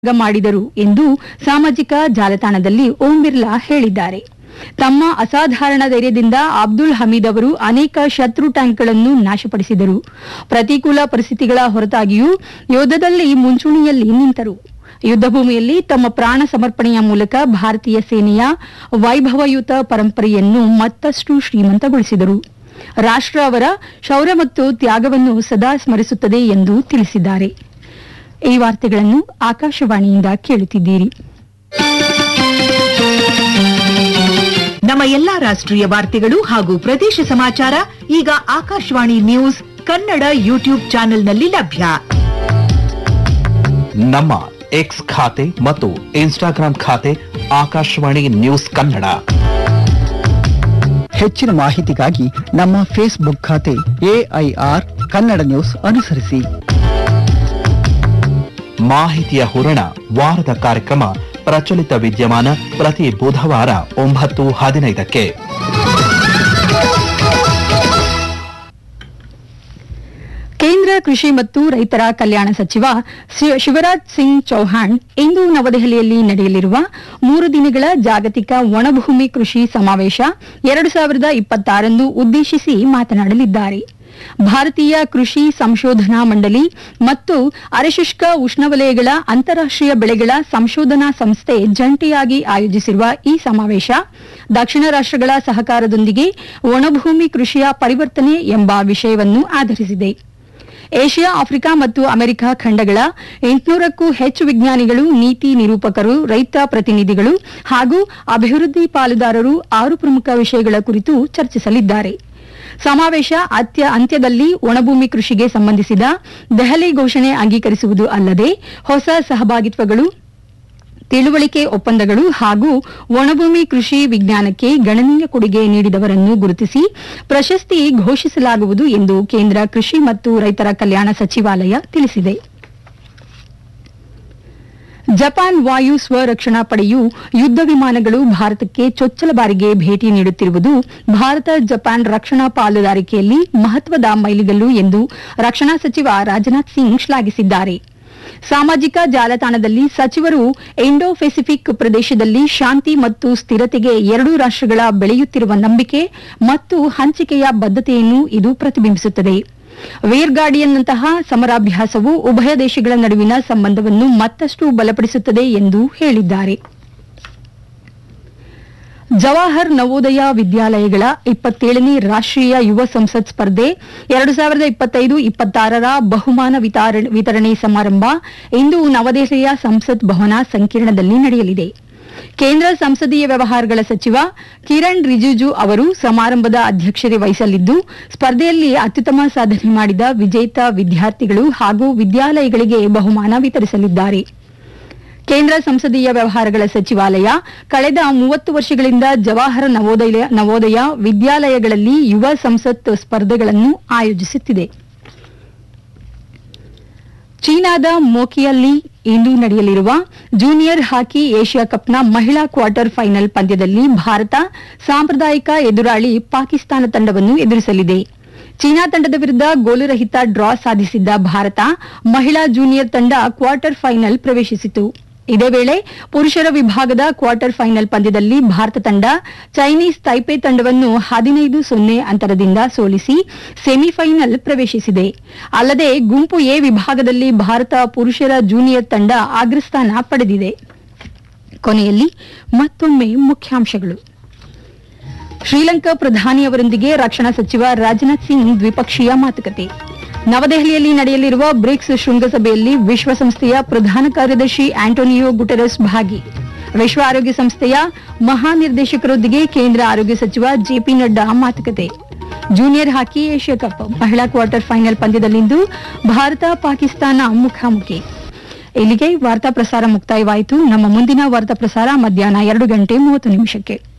ತ್ಯಾಗ ಮಾಡಿದರು ಎಂದು ಸಾಮಾಜಿಕ ಜಾಲತಾಣದಲ್ಲಿ ಓಂ ಬಿರ್ಲಾ ಹೇಳಿದ್ದಾರೆ ತಮ್ಮ ಅಸಾಧಾರಣ ಧೈರ್ಯದಿಂದ ಅಬ್ದುಲ್ ಹಮೀದ್ ಅವರು ಅನೇಕ ಶತ್ರು ಟ್ಯಾಂಕ್ಗಳನ್ನು ನಾಶಪಡಿಸಿದರು ಪ್ರತಿಕೂಲ ಪರಿಸ್ಥಿತಿಗಳ ಹೊರತಾಗಿಯೂ ಯುದ್ಧದಲ್ಲಿ ಮುಂಚೂಣಿಯಲ್ಲಿ ನಿಂತರು ಯುದ್ಧ ಭೂಮಿಯಲ್ಲಿ ತಮ್ಮ ಪ್ರಾಣ ಸಮರ್ಪಣೆಯ ಮೂಲಕ ಭಾರತೀಯ ಸೇನೆಯ ವೈಭವಯುತ ಪರಂಪರೆಯನ್ನು ಮತ್ತಷ್ಟು ಶ್ರೀಮಂತಗೊಳಿಸಿದರು ರಾಷ್ಟ್ರ ಅವರ ಶೌರ್ಯ ಮತ್ತು ತ್ಯಾಗವನ್ನು ಸದಾ ಸ್ಮರಿಸುತ್ತದೆ ಎಂದು ತಿಳಿಸಿದ್ದಾರೆ ಈ ವಾರ್ತೆಗಳನ್ನು ಆಕಾಶವಾಣಿಯಿಂದ ಕೇಳುತ್ತಿದ್ದೀರಿ ನಮ್ಮ ಎಲ್ಲಾ ರಾಷ್ಟ್ರೀಯ ವಾರ್ತೆಗಳು ಹಾಗೂ ಪ್ರದೇಶ ಸಮಾಚಾರ ಈಗ ಆಕಾಶವಾಣಿ ನ್ಯೂಸ್ ಕನ್ನಡ ಯೂಟ್ಯೂಬ್ ಚಾನೆಲ್ನಲ್ಲಿ ಲಭ್ಯ ನಮ್ಮ ಎಕ್ಸ್ ಖಾತೆ ಮತ್ತು ಇನ್ಸ್ಟಾಗ್ರಾಂ ಖಾತೆ ಆಕಾಶವಾಣಿ ನ್ಯೂಸ್ ಕನ್ನಡ ಹೆಚ್ಚಿನ ಮಾಹಿತಿಗಾಗಿ ನಮ್ಮ ಫೇಸ್ಬುಕ್ ಖಾತೆ ಎಐಆರ್ ಕನ್ನಡ ನ್ಯೂಸ್ ಅನುಸರಿಸಿ ಮಾಹಿತಿಯ ಹೂರಣ ವಾರದ ಕಾರ್ಯಕ್ರಮ ಪ್ರಚಲಿತ ವಿದ್ಯಮಾನ ಪ್ರತಿ ಬುಧವಾರ ಒಂಬತ್ತು ಹದಿನೈದಕ್ಕೆ ಕೇಂದ್ರ ಕೃಷಿ ಮತ್ತು ರೈತರ ಕಲ್ಯಾಣ ಸಚಿವ ಶಿ- ಶಿವರಾಜ್ ಸಿಂಗ್ ಚೌಹಾಣ್ ಇಂದು ನವದೆಹಲಿಯಲ್ಲಿ ನಡೆಯಲಿರುವ ಮೂರು ದಿನಗಳ ಜಾಗತಿಕ ಒಣಭೂಮಿ ಕೃಷಿ ಸಮಾವೇಶ ಎರಡು ಸಾವಿರದ ಇಪ್ಪತ್ತಾರನ್ನು ಉದ್ದೇಶಿಸಿ ಮಾತನಾಡಲಿದ್ದಾರೆ ಭಾರತೀಯ ಕೃಷಿ ಸಂಶೋಧನಾ ಮಂಡಳಿ ಮತ್ತು ಅರೆಶುಷ್ಕ ಉಷ್ಣವಲಯಗಳ ಅಂತಾರಾಷ್ಟೀಯ ಬೆಳೆಗಳ ಸಂಶೋಧನಾ ಸಂಸ್ಥೆ ಜಂಟಿಯಾಗಿ ಆಯೋಜಿಸಿರುವ ಈ ಸಮಾವೇಶ ದಕ್ಷಿಣ ರಾಷ್ಟ್ರಗಳ ಸಹಕಾರದೊಂದಿಗೆ ಒಣಭೂಮಿ ಕೃಷಿಯ ಪರಿವರ್ತನೆ ಎಂಬ ವಿಷಯವನ್ನು ಆಧರಿಸಿದೆ ಏಷ್ಯಾ ಆಫ್ರಿಕಾ ಮತ್ತು ಅಮೆರಿಕ ಖಂಡಗಳ ಎಂಟುನೂರಕ್ಕೂ ಹೆಚ್ಚು ವಿಜ್ಞಾನಿಗಳು ನೀತಿ ನಿರೂಪಕರು ರೈತ ಪ್ರತಿನಿಧಿಗಳು ಹಾಗೂ ಅಭಿವೃದ್ಧಿ ಪಾಲುದಾರರು ಆರು ಪ್ರಮುಖ ವಿಷಯಗಳ ಕುರಿತು ಚರ್ಚಿಸಲಿದ್ದಾರೆ ಸಮಾವೇಶ ಅತ್ಯ ಅಂತ್ಯದಲ್ಲಿ ಒಣಭೂಮಿ ಕೃಷಿಗೆ ಸಂಬಂಧಿಸಿದ ದೆಹಲಿ ಘೋಷಣೆ ಅಂಗೀಕರಿಸುವುದು ಅಲ್ಲದೆ ಹೊಸ ಸಹಭಾಗಿತ್ವಗಳು ತಿಳುವಳಿಕೆ ಒಪ್ಪಂದಗಳು ಹಾಗೂ ಒಣಭೂಮಿ ಕೃಷಿ ವಿಜ್ಞಾನಕ್ಕೆ ಗಣನೀಯ ಕೊಡುಗೆ ನೀಡಿದವರನ್ನು ಗುರುತಿಸಿ ಪ್ರಶಸ್ತಿ ಘೋಷಿಸಲಾಗುವುದು ಎಂದು ಕೇಂದ್ರ ಕೃಷಿ ಮತ್ತು ರೈತರ ಕಲ್ಯಾಣ ಸಚಿವಾಲಯ ತಿಳಿಸಿದೆ ಜಪಾನ್ ವಾಯು ಸ್ವರಕ್ಷಣಾ ಪಡೆಯು ಯುದ್ಧ ವಿಮಾನಗಳು ಭಾರತಕ್ಕೆ ಚೊಚ್ಚಲ ಬಾರಿಗೆ ಭೇಟಿ ನೀಡುತ್ತಿರುವುದು ಭಾರತ ಜಪಾನ್ ರಕ್ಷಣಾ ಪಾಲುದಾರಿಕೆಯಲ್ಲಿ ಮಹತ್ವದ ಮೈಲಿಗಲ್ಲು ಎಂದು ರಕ್ಷಣಾ ಸಚಿವ ರಾಜನಾಥ್ ಸಿಂಗ್ ಶ್ಲಾಘಿಸಿದ್ದಾರೆ ಸಾಮಾಜಿಕ ಜಾಲತಾಣದಲ್ಲಿ ಸಚಿವರು ಇಂಡೋ ಪೆಸಿಫಿಕ್ ಪ್ರದೇಶದಲ್ಲಿ ಶಾಂತಿ ಮತ್ತು ಸ್ಥಿರತೆಗೆ ಎರಡೂ ರಾಷ್ಟ್ರಗಳ ಬೆಳೆಯುತ್ತಿರುವ ನಂಬಿಕೆ ಮತ್ತು ಹಂಚಿಕೆಯ ಬದ್ಧತೆಯನ್ನು ಇದು ಪ್ರತಿಬಿಂಬಿಸುತ್ತದೆ ವೀರ್ ಗಾರ್ಡಿಯನ್ನಂತಹ ಸಮರಾಭ್ಯಾಸವು ಉಭಯ ದೇಶಗಳ ನಡುವಿನ ಸಂಬಂಧವನ್ನು ಮತ್ತಷ್ಟು ಬಲಪಡಿಸುತ್ತದೆ ಎಂದು ಹೇಳಿದ್ದಾರೆ ಜವಾಹರ್ ನವೋದಯ ವಿದ್ಯಾಲಯಗಳ ಇಪ್ಪತ್ತೇಳನೇ ರಾಷ್ಟ್ರೀಯ ಯುವ ಸಂಸತ್ ಸ್ಪರ್ಧೆ ಎರಡು ಸಾವಿರದ ಇಪ್ಪತ್ತೈದು ಇಪ್ಪತ್ತಾರರ ಬಹುಮಾನ ವಿತಾರ- ವಿತರಣೆ ಸಮಾರಂಭ ಇಂದು ನವದೆಹಲಿಯ ಸಂಸತ್ ಭವನ ಸಂಕೀರ್ಣದಲ್ಲಿ ನಡೆಯಲಿದೆ ಕೇಂದ್ರ ಸಂಸದೀಯ ವ್ಯವಹಾರಗಳ ಸಚಿವ ಕಿರಣ್ ರಿಜಿಜು ಅವರು ಸಮಾರಂಭದ ಅಧ್ಯಕ್ಷತೆ ವಹಿಸಲಿದ್ದು ಸ್ಪರ್ಧೆಯಲ್ಲಿ ಅತ್ಯುತ್ತಮ ಸಾಧನೆ ಮಾಡಿದ ವಿಜೇತ ವಿದ್ಯಾರ್ಥಿಗಳು ಹಾಗೂ ವಿದ್ಯಾಲಯಗಳಿಗೆ ಬಹುಮಾನ ವಿತರಿಸಲಿದ್ದಾರೆ ಕೇಂದ್ರ ಸಂಸದೀಯ ವ್ಯವಹಾರಗಳ ಸಚಿವಾಲಯ ಕಳೆದ ಮೂವತ್ತು ವರ್ಷಗಳಿಂದ ಜವಾಹರ ನವೋದಯ ನವೋದಯ ವಿದ್ಯಾಲಯಗಳಲ್ಲಿ ಯುವ ಸಂಸತ್ ಸ್ಪರ್ಧೆಗಳನ್ನು ಆಯೋಜಿಸುತ್ತಿದೆ ಚೀನಾದ ಮೋಕಿಯಲ್ಲಿ ಇಂದು ನಡೆಯಲಿರುವ ಜೂನಿಯರ್ ಹಾಕಿ ಏಷ್ಯಾ ಕಪ್ನ ಮಹಿಳಾ ಕ್ವಾರ್ಟರ್ ಫೈನಲ್ ಪಂದ್ಯದಲ್ಲಿ ಭಾರತ ಸಾಂಪ್ರದಾಯಿಕ ಎದುರಾಳಿ ಪಾಕಿಸ್ತಾನ ತಂಡವನ್ನು ಎದುರಿಸಲಿದೆ ಚೀನಾ ತಂಡದ ವಿರುದ್ಧ ಗೋಲುರಹಿತ ಡ್ರಾ ಸಾಧಿಸಿದ್ದ ಭಾರತ ಮಹಿಳಾ ಜೂನಿಯರ್ ತಂಡ ಕ್ವಾರ್ಟರ್ ಫೈನಲ್ ಪ್ರವೇಶಿಸಿತು ಇದೇ ವೇಳೆ ಪುರುಷರ ವಿಭಾಗದ ಕ್ವಾರ್ಟರ್ ಫೈನಲ್ ಪಂದ್ಯದಲ್ಲಿ ಭಾರತ ತಂಡ ಚೈನೀಸ್ ತೈಪೆ ತಂಡವನ್ನು ಹದಿನೈದು ಸೊನ್ನೆ ಅಂತರದಿಂದ ಸೋಲಿಸಿ ಸೆಮಿಫೈನಲ್ ಪ್ರವೇಶಿಸಿದೆ ಅಲ್ಲದೆ ಗುಂಪು ಎ ವಿಭಾಗದಲ್ಲಿ ಭಾರತ ಪುರುಷರ ಜೂನಿಯರ್ ತಂಡ ಅಗ್ರಸ್ಥಾನ ಪಡೆದಿದೆ ಕೊನೆಯಲ್ಲಿ ಮತ್ತೊಮ್ಮೆ ಮುಖ್ಯಾಂಶಗಳು ಶ್ರೀಲಂಕಾ ಪ್ರಧಾನಿ ಅವರೊಂದಿಗೆ ರಕ್ಷಣಾ ಸಚಿವ ರಾಜನಾಥ್ ಸಿಂಗ್ ದ್ವಿಪಕ್ಷೀಯ ಮಾತುಕತೆ ನವದೆಹಲಿಯಲ್ಲಿ ನಡೆಯಲಿರುವ ಬ್ರಿಕ್ಸ್ ಶೃಂಗಸಭೆಯಲ್ಲಿ ವಿಶ್ವಸಂಸ್ಥೆಯ ಪ್ರಧಾನ ಕಾರ್ಯದರ್ಶಿ ಆಂಟೋನಿಯೋ ಗುಟೆರಸ್ ಭಾಗಿ ವಿಶ್ವ ಆರೋಗ್ಯ ಸಂಸ್ಥೆಯ ಮಹಾನಿರ್ದೇಶಕರೊಂದಿಗೆ ಕೇಂದ್ರ ಆರೋಗ್ಯ ಸಚಿವ ಜೆಪಿ ನಡ್ಡಾ ಮಾತುಕತೆ ಜೂನಿಯರ್ ಹಾಕಿ ಏಷ್ಯಾ ಕಪ್ ಮಹಿಳಾ ಕ್ವಾರ್ಟರ್ ಫೈನಲ್ ಪಂದ್ಯದಲ್ಲಿಂದು ಭಾರತ ಪಾಕಿಸ್ತಾನ ಮುಖಾಮುಖಿ ಇಲ್ಲಿಗೆ ವಾರ್ತಾ ಪ್ರಸಾರ ಮುಕ್ತಾಯವಾಯಿತು ನಮ್ಮ ಮುಂದಿನ ವಾರ್ತಾ ಪ್ರಸಾರ ಮಧ್ಯಾಹ್ನ ಎರಡು ಗಂಟೆ ಮೂವತ್ತು ನಿಮಿಷಕ್ಕೆ